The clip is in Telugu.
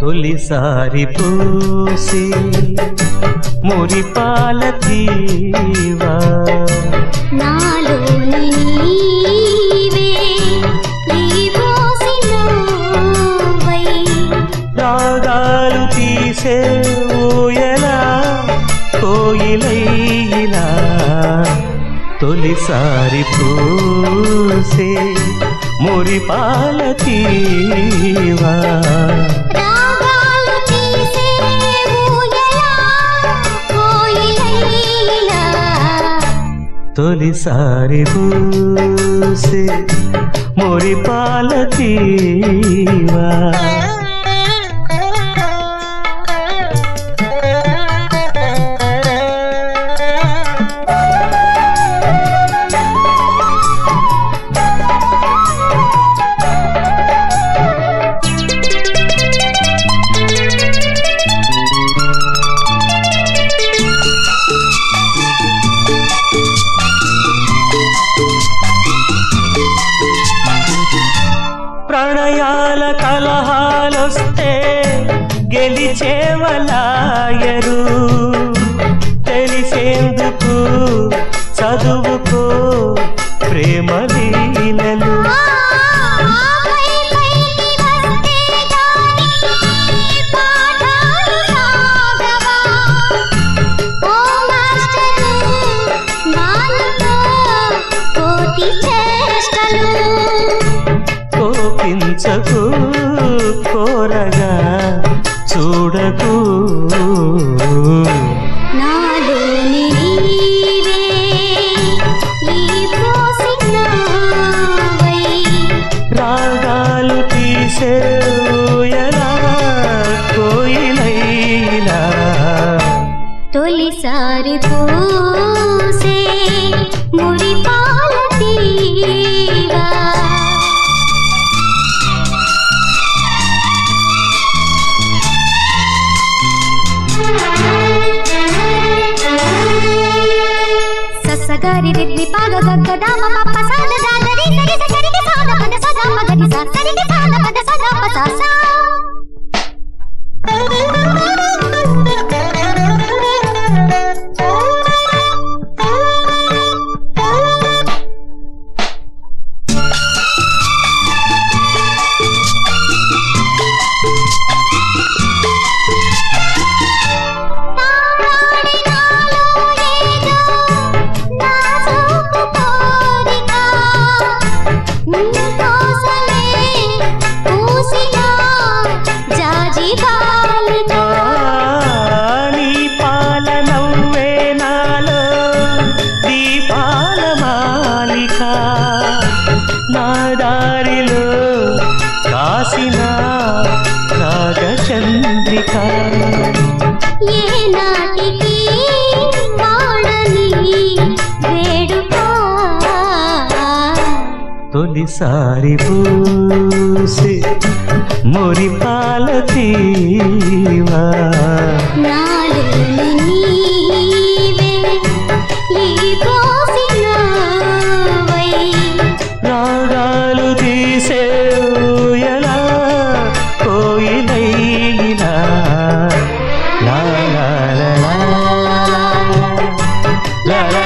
తొలిసారి పూసి మురిపాల తీవా నాలోని నీవే ఈ పోసినవై రాగాలు తీసే ఊయలా కోయిలైలా తొలిసారి పూసే మురిపాల తీవా రాగాలు తీసే ఊయలా కోయిలైలా తొలిసారి పూసే మురిపాల తీవా ప్రణయాల కలహాలొస్తే గెలిచేవలాయరు తెలిసేందుకు చదువుకో ప్రేమ లీలలు ఆపై పైకి వస్తే గాని పాఠాలు సాగవా ఓ మాస్టరు మానుకో కోటి చేష్టలు కోపించకు కోరగా చూడకు నాలోని నీవే ఈ పోసినవై రాగాలు తీసే ఊయలా కోయిలైలా తొలిసారి పూసే మురిపాల తీవా ససగరి రిద్ది పాగ గగ్గ దామ పప్ప సాద దాదరి సరి సరి సాద పద సద మగరి సా సరి సాద పద సద పద సా తారాడి నాలో ఏదో నాజూకు కోరిక నీకోసమే పూసిన జాజి బాలిక నీ పాల నవ్వే నాలో దీపాల మాలిక నా దారిలో కాసిన నాగచంద్రిక ఏ నాటికి వాడని వేడుక తొలిసారి పూసి మురిపాల తీవా నాలోని నీవే ఈ పోసినవై రాగాలు తీసే ఊయలా కోయిలైలా లా లా లా లా లా లా లా